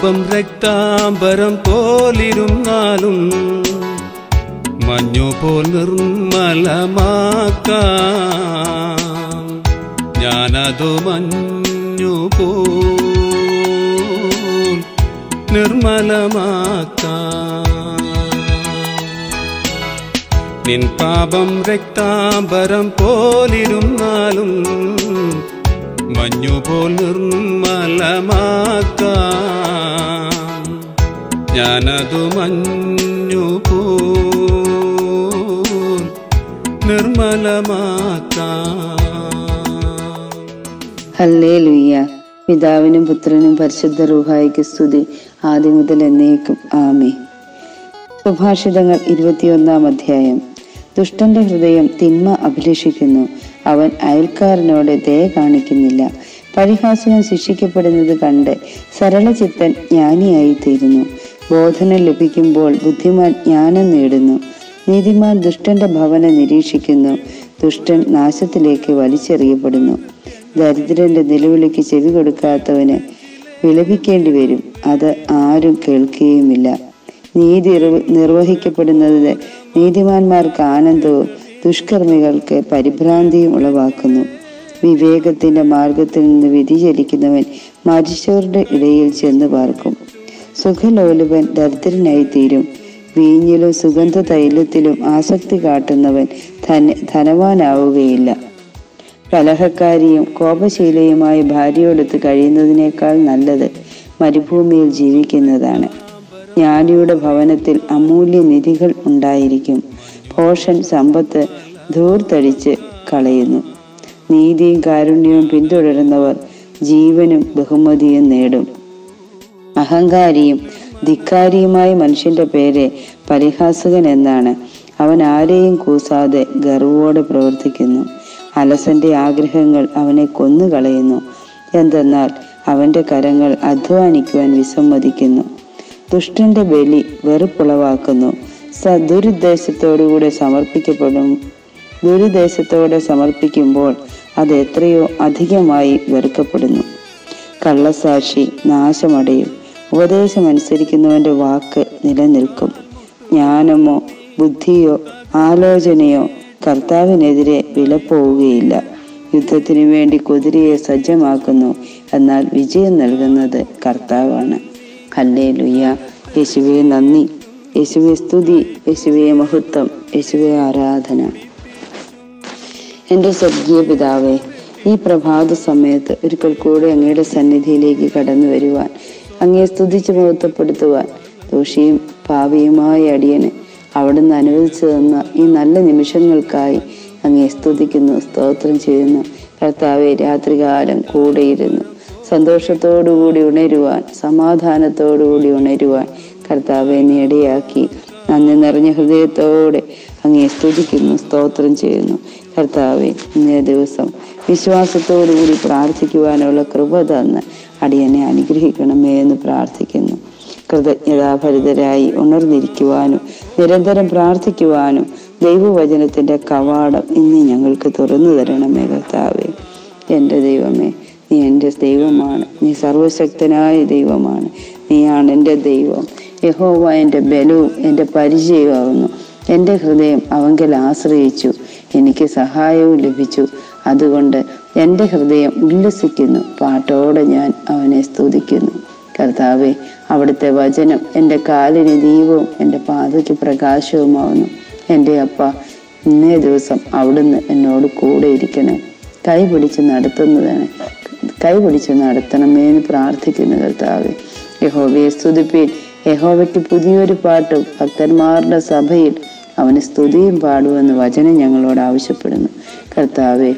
പാപം രക്താംബരം പോലിരുന്നാലും മഞ്ഞുപോൽ നിർമ്മലമാക്കാം ഞാനതു മഞ്ഞുപോൽ നിർമ്മലമാക്കാം നിൻ പാപം രക്താംബരം പോലിരുന്നാലും മഞ്ഞുപോൽ നിർമ്മലമാക്കാം ഞാനതു മഞ്ഞുപോൽ നിർമ്മലമാക്കാം ഹല്ലേ ലുയ്യ പിതാവിനും പുത്രനും പരിശുദ്ധ റൂഹായിക്ക് സ്തുതി ആദ്യം മുതൽ എന്നേക്കും ആമേ സുഭാഷിതങ്ങൾ ഇരുപത്തിയൊന്നാം അധ്യായം ദുഷ്ടന്റെ ഹൃദയം തിന്മ അഭിലഷിക്കുന്നു അവൻ അയൽക്കാരനോട് ദയ കാണിക്കുന്നില്ല പരിഹാസകൻ ശിക്ഷിക്കപ്പെടുന്നത് കണ്ട് സരളചിത്തൻ ജ്ഞാനിയായി തീരുന്നു ബോധനം ലഭിക്കുമ്പോൾ ബുദ്ധിമാൻ ജ്ഞാനം നേടുന്നു നീതിമാൻ ദുഷ്ടന്റെ ഭവനം നിരീക്ഷിക്കുന്നു ദുഷ്ടൻ നാശത്തിലേക്ക് വലിച്ചെറിയപ്പെടുന്നു ദരിദ്രന്റെ നിലവിളിക്ക് ചെവി കൊടുക്കാത്തവന് വിലപിക്കേണ്ടി വരും അത് ആരും കേൾക്കുകയുമില്ല നീതി ഇറവ് നിർവഹിക്കപ്പെടുന്നത് നീതിമാന്മാർക്ക് ആനന്ദവും ദുഷ്കർമ്മികൾക്ക് പരിഭ്രാന്തിയും ഉളവാക്കുന്നു വിവേകത്തിന്റെ മാർഗത്തിൽ നിന്ന് വ്യതിചലിക്കുന്നവൻ മരിച്ചവരുടെ ഇടയിൽ ചെന്ന് പാർക്കും സുഖലോലുപൻ ദരിദ്രനായി തീരും വീഞ്ഞിലും സുഗന്ധ തൈലത്തിലും ആസക്തി കാട്ടുന്നവൻ ധന ധനവാനാവുകയില്ല കലഹക്കാരിയും കോപശീലയുമായ ഭാര്യയോടൊത്ത് കഴിയുന്നതിനേക്കാൾ നല്ലത് മരുഭൂമിയിൽ ജീവിക്കുന്നതാണ് ജ്ഞാനിയുടെ ഭവനത്തിൽ അമൂല്യ നിധികൾ ഉണ്ടായിരിക്കും ഭോഷൻ സമ്പത്ത് ധൂർത്തടിച്ച് കളയുന്നു നീതിയും കാരുണ്യവും പിന്തുടരുന്നവർ ജീവനും ബഹുമതിയും നേടും അഹങ്കാരിയും ധിക്കാരിയുമായ മനുഷ്യന്റെ പേര് പരിഹാസകൻ എന്നാണ് അവൻ ആരെയും കൂസാതെ ഗർവോടെ പ്രവർത്തിക്കുന്നു അലസന്റെ ആഗ്രഹങ്ങൾ അവനെ കൊന്നുകളയുന്നു എന്തെന്നാൽ അവന്റെ കരങ്ങൾ അധ്വാനിക്കുവാൻ വിസമ്മതിക്കുന്നു ദുഷ്ടന്റെ ബലി വെറുപ്പുളവാക്കുന്നു സ ദുരുദ്ദേശത്തോടുകൂടെ സമർപ്പിക്കപ്പെടും ദുരുദ്ദേശത്തോടെ സമർപ്പിക്കുമ്പോൾ അത് എത്രയോ അധികമായി വെറുക്കപ്പെടുന്നു കള്ളസാക്ഷി നാശമടയും ഉപദേശമനുസരിക്കുന്നവന്റെ വാക്ക് നിലനിൽക്കും ജ്ഞാനമോ ബുദ്ധിയോ ആലോചനയോ കർത്താവിനെതിരെ വിലപ്പോവുകയില്ല യുദ്ധത്തിനു വേണ്ടി കുതിരയെ സജ്ജമാക്കുന്നു എന്നാൽ വിജയം നൽകുന്നത് കർത്താവാണ് ഹല്ലേ ലുയ്യ യേശുവെ നന്ദി യേശുവെ സ്തുതി യേശുവെ മഹത്വം യേശുവെ ആരാധന എൻ്റെ സ്വർഗീയ പിതാവേ ഈ പ്രഭാത സമയത്ത് ഒരിക്കൽ കൂടെ അങ്ങയുടെ സന്നിധിയിലേക്ക് കടന്നു വരുവാൻ അങ്ങയെ സ്തുതിച്ച് മഹത്വപ്പെടുത്തുവാൻ ദോഷിയും പാവിയുമായ അടിയന് അവിടുന്ന് അനുവദിച്ചു തന്ന ഈ നല്ല നിമിഷങ്ങൾക്കായി അങ്ങയെ സ്തുതിക്കുന്നു സ്തോത്രം ചെയ്യുന്നു കർത്താവെ രാത്രികാലം കൂടെയിരുന്നു സന്തോഷത്തോടുകൂടി ഉണരുവാൻ സമാധാനത്തോടുകൂടി ഉണരുവാൻ കർത്താവെ നീ ഇടയാക്കി നന്ദി നിറഞ്ഞ ഹൃദയത്തോടെ അങ്ങയെ സ്തുതിക്കുന്നു സ്തോത്രം ചെയ്യുന്നു കർത്താവെ ഇന്നേ ദിവസം വിശ്വാസത്തോടുകൂടി പ്രാർത്ഥിക്കുവാനുള്ള കൃപ തന്ന് അടിയനെ അനുഗ്രഹിക്കണമേ എന്ന് പ്രാർത്ഥിക്കുന്നു കൃതജ്ഞതാഭരിതരായി ഉണർന്നിരിക്കുവാനും നിരന്തരം പ്രാർത്ഥിക്കുവാനും ദൈവവചനത്തിന്റെ കവാടം ഇന്ന് ഞങ്ങൾക്ക് തുറന്നു തരണമേ കർത്താവേ എൻ്റെ ദൈവമേ നീ എൻ്റെ ദൈവമാണ് നീ സർവശക്തനായ ദൈവമാണ് നീയാണ് എൻ്റെ ദൈവം യഹോവ എൻ്റെ ബലവും എൻ്റെ പരിചയമാകുന്നു എൻ്റെ ഹൃദയം അവങ്കൽ ആശ്രയിച്ചു എനിക്ക് സഹായവും ലഭിച്ചു അതുകൊണ്ട് എൻ്റെ ഹൃദയം ഉല്ലസിക്കുന്നു പാട്ടോടെ ഞാൻ അവനെ സ്തുതിക്കുന്നു കർത്താവെ അവിടുത്തെ വചനം എൻ്റെ കാലിന് ദീപവും എൻ്റെ പാതയ്ക്ക് പ്രകാശവുമാവുന്നു എൻ്റെ അപ്പ ഇന്നേ ദിവസം അവിടുന്ന് എന്നോട് കൂടെ ഇരിക്കണേ കൈ പിടിച്ച് നടത്തുന്നതാണ് കൈ പിടിച്ച് നടത്തണമേ എന്ന് പ്രാർത്ഥിക്കുന്നു കർത്താവെ യഹോവയെ സ്തുതിപ്പീൻ യഹോവയ്ക്ക് പുതിയൊരു പാട്ടും ഭക്തന്മാരുടെ സഭയിൽ അവന് സ്തുതിയും പാടുമെന്ന് വചനം ഞങ്ങളോട് ആവശ്യപ്പെടുന്നു കർത്താവെ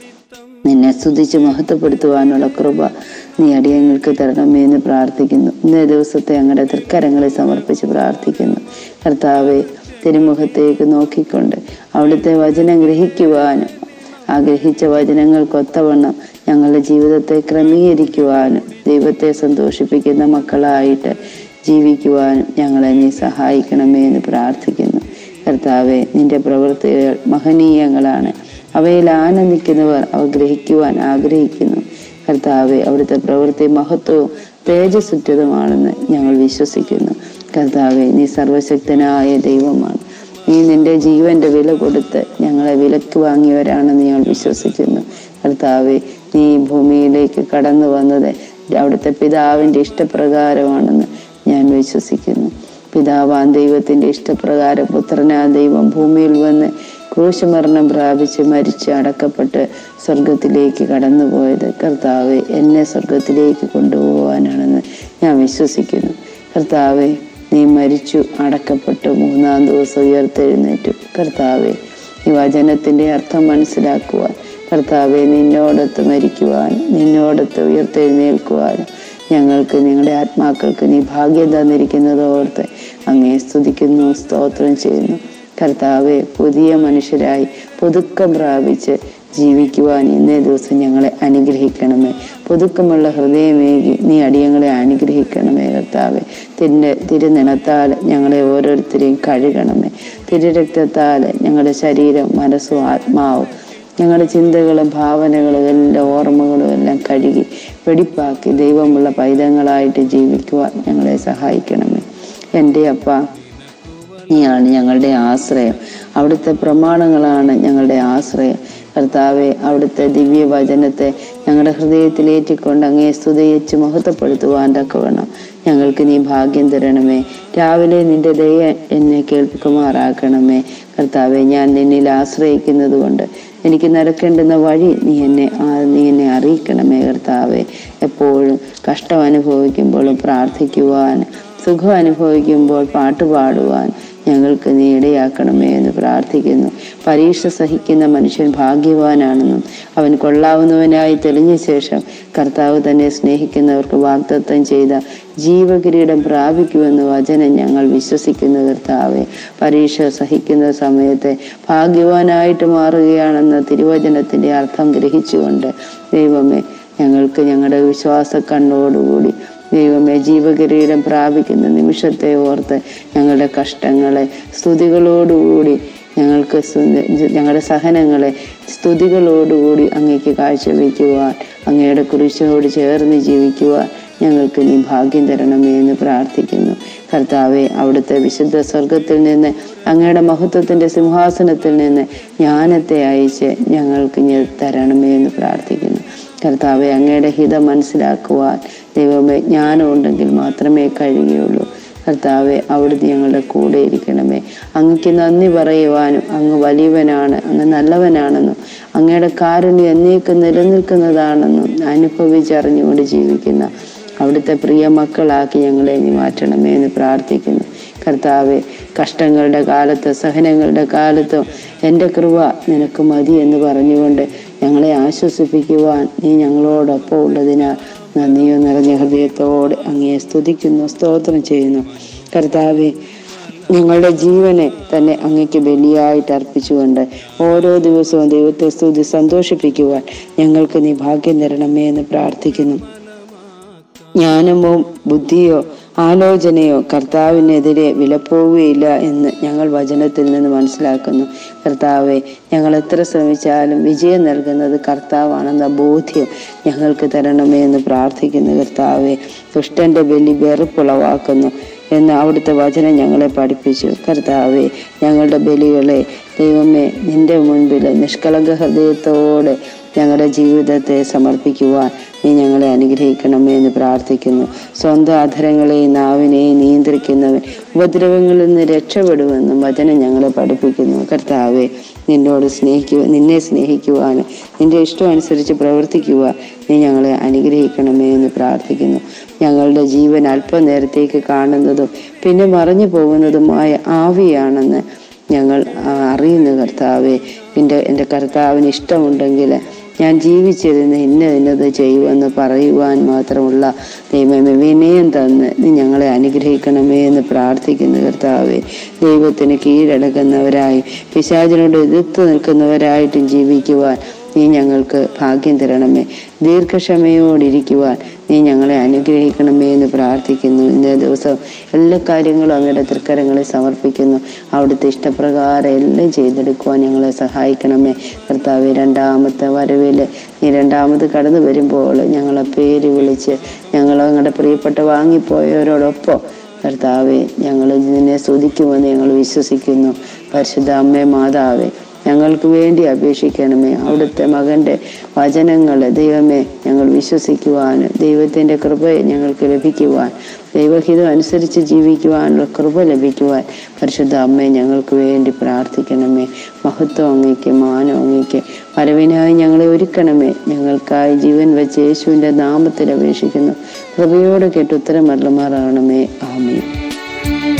നിന്നെ സ്തുതിച്ച് മഹത്വപ്പെടുത്തുവാനുള്ള കൃപ നീ അടിയങ്ങൾക്ക് തരണമേ എന്ന് പ്രാർത്ഥിക്കുന്നു ഇന്നേ ദിവസത്തെ ഞങ്ങളുടെ തൃക്കരങ്ങളെ സമർപ്പിച്ച് പ്രാർത്ഥിക്കുന്നു കർത്താവെ തിരുമുഖത്തേക്ക് നോക്കിക്കൊണ്ട് അവിടുത്തെ വചനം ഗ്രഹിക്കുവാനും ആ ഗ്രഹിച്ച വചനങ്ങൾക്കൊത്തവണ്ണം ഞങ്ങളുടെ ജീവിതത്തെ ക്രമീകരിക്കുവാനും ദൈവത്തെ സന്തോഷിപ്പിക്കുന്ന മക്കളായിട്ട് ജീവിക്കുവാനും ഞങ്ങളെ നീ സഹായിക്കണമേ എന്ന് പ്രാർത്ഥിക്കുന്നു കർത്താവെ നിന്റെ പ്രവൃത്തികൾ മഹനീയങ്ങളാണ് അവയിൽ ആനന്ദിക്കുന്നവർ അവ ഗ്രഹിക്കുവാൻ ആഗ്രഹിക്കുന്നു കർത്താവെ അവിടുത്തെ പ്രവൃത്തി മഹത്വവും തേജസ്സുറ്റതുമാണെന്ന് ഞങ്ങൾ വിശ്വസിക്കുന്നു കർത്താവെ നീ സർവശക്തനായ ദൈവമാണ് നീ നിന്റെ ജീവന്റെ വില കൊടുത്ത് ഞങ്ങളെ വിലക്ക് വാങ്ങിയവരാണെന്ന് ഞങ്ങൾ വിശ്വസിക്കുന്നു കർത്താവെ നീ ഈ ഭൂമിയിലേക്ക് കടന്നു വന്നത് അവിടുത്തെ പിതാവിന്റെ ഇഷ്ടപ്രകാരമാണെന്ന് ഞാൻ വിശ്വസിക്കുന്നു പിതാവാൻ ദൈവത്തിന്റെ ഇഷ്ടപ്രകാരം പുത്രനാ ദൈവം ഭൂമിയിൽ വന്ന് ക്രൂശമരണം പ്രാപിച്ച് മരിച്ച് അടക്കപ്പെട്ട് സ്വർഗത്തിലേക്ക് കടന്നുപോയത് കർത്താവെ എന്നെ സ്വർഗത്തിലേക്ക് കൊണ്ടുപോകാനാണെന്ന് ഞാൻ വിശ്വസിക്കുന്നു കർത്താവെ നീ മരിച്ചു അടക്കപ്പെട്ടു മൂന്നാം ദിവസം ഉയർത്തെഴുന്നേറ്റു കർത്താവെ ഈ വചനത്തിന്റെ അർത്ഥം മനസ്സിലാക്കുവാൻ കർത്താവെ നിന്നോടൊത്ത് മരിക്കുവാൻ നിന്നോടൊത്ത് ഉയർത്തെഴുന്നേൽക്കുവാനും ഞങ്ങൾക്ക് നിങ്ങളുടെ ആത്മാക്കൾക്ക് നീ ഭാഗ്യം തന്നിരിക്കുന്നത് ഓർത്ത് അങ്ങേ സ്തുതിക്കുന്നു സ്തോത്രം ചെയ്യുന്നു കർത്താവെ പുതിയ മനുഷ്യരായി പുതുക്കം പ്രാപിച്ച് ജീവിക്കുവാൻ ഇന്നേ ദിവസം ഞങ്ങളെ അനുഗ്രഹിക്കണമേ പുതുക്കമുള്ള ഹൃദയമേകി നീ അടിയങ്ങളെ അനുഗ്രഹിക്കണമേ കർത്താവെ തിൻ്റെ തിരുനിണത്താൽ ഞങ്ങളെ ഓരോരുത്തരെയും കഴുകണമേ തിരുരക്തത്താൽ ഞങ്ങളുടെ ശരീരം മനസ്സും ആത്മാവും ഞങ്ങളുടെ ചിന്തകളും ഭാവനകളും എല്ലാ ഓർമ്മകളും എല്ലാം കഴുകി വെടിപ്പാക്കി ദൈവമുള്ള പൈതങ്ങളായിട്ട് ജീവിക്കുവാൻ ഞങ്ങളെ സഹായിക്കണമേ എൻ്റെ അപ്പ നീയാണ് ഞങ്ങളുടെ ആശ്രയം അവിടുത്തെ പ്രമാണങ്ങളാണ് ഞങ്ങളുടെ ആശ്രയം കർത്താവെ അവിടുത്തെ ദിവ്യ വചനത്തെ ഞങ്ങളുടെ ഹൃദയത്തിലേറ്റിക്കൊണ്ട് അങ്ങേ സ്തുതിച്ച് മഹത്വപ്പെടുത്തുവാൻ തക്കവണ്ണം ഞങ്ങൾക്ക് നീ ഭാഗ്യം തരണമേ രാവിലെ നിന്റെ ദയ എന്നെ കേൾപ്പിക്കുമാറാക്കണമേ കർത്താവെ ഞാൻ നിന്നിൽ ആശ്രയിക്കുന്നത് കൊണ്ട് എനിക്ക് നടക്കേണ്ടുന്ന വഴി നീ എന്നെ ആ- നീ എന്നെ അറിയിക്കണമേ കർത്താവെ എപ്പോഴും കഷ്ടം അനുഭവിക്കുമ്പോഴും പ്രാർത്ഥിക്കുവാൻ സുഖം അനുഭവിക്കുമ്പോൾ പാട്ട് പാടുവാൻ ഞങ്ങൾക്ക് നീ ഇടയാക്കണമേ എന്ന് പ്രാർത്ഥിക്കുന്നു പരീക്ഷ സഹിക്കുന്ന മനുഷ്യൻ ഭാഗ്യവാനാണെന്നും അവൻ കൊള്ളാവുന്നവനായി തെളിഞ്ഞ ശേഷം കർത്താവ് തന്നെ സ്നേഹിക്കുന്നവർക്ക് വാഗ്ദത്തം ചെയ്ത ജീവകിരീടം പ്രാപിക്കുമെന്ന് വചനം ഞങ്ങൾ വിശ്വസിക്കുന്നു കർത്താവെ പരീക്ഷ സഹിക്കുന്ന സമയത്തെ ഭാഗ്യവാനായിട്ട് മാറുകയാണെന്ന തിരുവചനത്തിന്റെ അർത്ഥം ഗ്രഹിച്ചുകൊണ്ട് ദൈവമേ ഞങ്ങൾക്ക് ഞങ്ങളുടെ വിശ്വാസ കണ്ണോടുകൂടി ദൈവമേ ജീവകിരീടം പ്രാപിക്കുന്ന നിമിഷത്തെ ഓർത്ത് ഞങ്ങളുടെ കഷ്ടങ്ങളെ സ്തുതികളോടുകൂടി ഞങ്ങൾക്ക് സ്തുതി- ഞങ്ങളുടെ സഹനങ്ങളെ സ്തുതികളോടുകൂടി അങ്ങേക്ക് കാഴ്ചവെക്കുവാൻ അങ്ങയുടെ കുരിശോട് ചേർന്ന് ജീവിക്കുവാൻ ഞങ്ങൾക്ക് നീ ഭാഗ്യം തരണമേ എന്ന് പ്രാർത്ഥിക്കുന്നു കർത്താവെ അവിടുത്തെ വിശുദ്ധ സ്വർഗത്തിൽ നിന്ന് അങ്ങയുടെ മഹത്വത്തിന്റെ സിംഹാസനത്തിൽ നിന്ന് ജ്ഞാനത്തെ അയച്ച് ഞങ്ങൾക്ക് നീ തരണമേ എന്ന് പ്രാർത്ഥിക്കുന്നു കർത്താവെ അങ്ങയുടെ ഹിതം മനസ്സിലാക്കുവാൻ ദൈവമേ ജ്ഞാനം ഉണ്ടെങ്കിൽ മാത്രമേ കഴിയുകയുള്ളൂ കർത്താവെ അവിടുന്ന് ഞങ്ങളുടെ കൂടെ ഇരിക്കണമേ അങ്ങക്ക് നന്ദി പറയുവാനും അങ്ങ് വലിയവനാണ് അങ്ങ് നല്ലവനാണെന്നും അങ്ങയുടെ കാരുണ്യം എന്നേക്കും നിലനിൽക്കുന്നതാണെന്നും അനുഭവിച്ചറിഞ്ഞുകൊണ്ട് ജീവിക്കുന്ന അവിടുത്തെ പ്രിയ മക്കളാക്കി ഞങ്ങളെ നീ മാറ്റണമേ എന്ന് പ്രാർത്ഥിക്കുന്നു കർത്താവെ കഷ്ടങ്ങളുടെ കാലത്ത് സഹനങ്ങളുടെ കാലത്തും എൻ്റെ കൃപ നിനക്ക് മതി എന്ന് പറഞ്ഞുകൊണ്ട് ഞങ്ങളെ ആശ്വസിപ്പിക്കുവാൻ നീ ഞങ്ങളോടൊപ്പം ഉള്ളതിനാൽ നന്ദിയോ നിറഞ്ഞ ഹൃദയത്തോടെ അങ്ങയെ സ്തുതിക്കുന്നു സ്തോത്രം ചെയ്യുന്നു കർത്താവെ ഞങ്ങളുടെ ജീവനെ തന്നെ അങ്ങയ്ക്ക് ബലിയായിട്ട് അർപ്പിച്ചുകൊണ്ട് ഓരോ ദിവസവും ദൈവത്തെ സ്തുതി സന്തോഷിപ്പിക്കുവാൻ ഞങ്ങൾക്ക് നീ ഭാഗ്യം തരണമേ എന്ന് പ്രാർത്ഥിക്കുന്നു ജ്ഞാനമോ ബുദ്ധിയോ ആലോചനയോ കർത്താവിനെതിരെ വിലപ്പോവുകയില്ല എന്ന് ഞങ്ങൾ വചനത്തിൽ നിന്ന് മനസ്സിലാക്കുന്നു കർത്താവെ ഞങ്ങൾ എത്ര ശ്രമിച്ചാലും വിജയം നൽകുന്നത് കർത്താവാണെന്ന ബോധ്യം ഞങ്ങൾക്ക് തരണമേ എന്ന് പ്രാർത്ഥിക്കുന്നു കർത്താവെ ദുഷ്ടന്റെ ബലി വെറുപ്പുളവാക്കുന്നു എന്ന് അവിടുത്തെ വചനം ഞങ്ങളെ പഠിപ്പിച്ചു കർത്താവെ ഞങ്ങളുടെ ബലികളെ ദൈവമേ നിന്റെ മുൻപിൽ നിഷ്കളങ്ക ഹൃദയത്തോടെ ഞങ്ങളുടെ ജീവിതത്തെ സമർപ്പിക്കുവാൻ നീ ഞങ്ങളെ അനുഗ്രഹിക്കണമേ എന്ന് പ്രാർത്ഥിക്കുന്നു സ്വന്തം അധരങ്ങളെയും നാവിനെയും നിയന്ത്രിക്കുന്നവൻ ഉപദ്രവങ്ങളിൽ നിന്ന് രക്ഷപ്പെടുമെന്നും വചനം ഞങ്ങളെ പഠിപ്പിക്കുന്നു കർത്താവെ നിന്നോട് സ്നേഹിക്കുക നിന്നെ സ്നേഹിക്കുവാനും നിന്റെ ഇഷ്ടം അനുസരിച്ച് പ്രവർത്തിക്കുവാൻ നീ ഞങ്ങളെ അനുഗ്രഹിക്കണമേ എന്ന് പ്രാർത്ഥിക്കുന്നു ഞങ്ങളുടെ ജീവൻ അല്പനേരത്തേക്ക് കാണുന്നതും പിന്നെ മറഞ്ഞു പോകുന്നതുമായ ആവിയാണെന്ന് ഞങ്ങൾ ആ, അറിയുന്നു കർത്താവെ എൻ്റെ എൻ്റെ കർത്താവിന് ഇഷ്ടമുണ്ടെങ്കിൽ ഞാൻ ജീവിച്ചിരുന്ന് ഇന്ന ഇന്നത് ചെയ്യുമെന്ന് പറയുവാൻ മാത്രമുള്ള ദൈവമേ വിനയം തന്ന് നീ ഞങ്ങളെ അനുഗ്രഹിക്കണമേ എന്ന് പ്രാർത്ഥിക്കുന്നു കർത്താവെ ദൈവത്തിന് കീഴടക്കുന്നവരായും പിശാചിനോട് എതിർത്ത് നിൽക്കുന്നവരായിട്ടും ജീവിക്കുവാൻ നീ ഞങ്ങൾക്ക് ഭാഗ്യം തരണമേ ദീർഘക്ഷമയോടിരിക്കുവാൻ നീ ഞങ്ങളെ അനുഗ്രഹിക്കണമേ എന്ന് പ്രാർത്ഥിക്കുന്നു ഇന്നേ ദിവസം എല്ലാ കാര്യങ്ങളും അങ്ങയുടെ തൃക്കരങ്ങളെ സമർപ്പിക്കുന്നു അവിടുത്തെ ഇഷ്ടപ്രകാരം എല്ലാം ചെയ്തെടുക്കുവാൻ ഞങ്ങളെ സഹായിക്കണമേ കർത്താവ് രണ്ടാമത്തെ വരവിൽ നീ രണ്ടാമത് കടന്നു വരുമ്പോൾ ഞങ്ങളെ പേര് വിളിച്ച് ഞങ്ങൾ ഞങ്ങളുടെ പ്രിയപ്പെട്ട വാങ്ങിപ്പോയവരോടൊപ്പം കർത്താവെ ഞങ്ങൾ നിന്നെ സ്തുതിക്കുമെന്ന് ഞങ്ങൾ വിശ്വസിക്കുന്നു പരിശുദ്ധ അമ്മേ മാതാവേ ഞങ്ങൾക്ക് വേണ്ടി അപേക്ഷിക്കണമേ അവിടുത്തെ മകൻ്റെ വചനങ്ങൾ ദൈവമേ ഞങ്ങൾ വിശ്വസിക്കുവാൻ ദൈവത്തിൻ്റെ കൃപ ഞങ്ങൾക്ക് ലഭിക്കുവാൻ ദൈവഹിതം അനുസരിച്ച് ജീവിക്കുവാനുള്ള കൃപ ലഭിക്കുവാൻ പരിശുദ്ധ അമ്മയെ ഞങ്ങൾക്ക് വേണ്ടി പ്രാർത്ഥിക്കണമേ മഹത്വം അങ്ങയ്ക്ക് മാനം അങ്ങയ്ക്ക് വരവിനായി ഞങ്ങളെ ഒരുക്കണമേ ഞങ്ങൾക്കായി ജീവൻ വെച്ച് യേശുവിൻ്റെ നാമത്തിൽ അപേക്ഷിക്കുന്നു കൃപയോടെ കേട്ട് ഉത്തരം മരണമാറാകണമേ ആമേ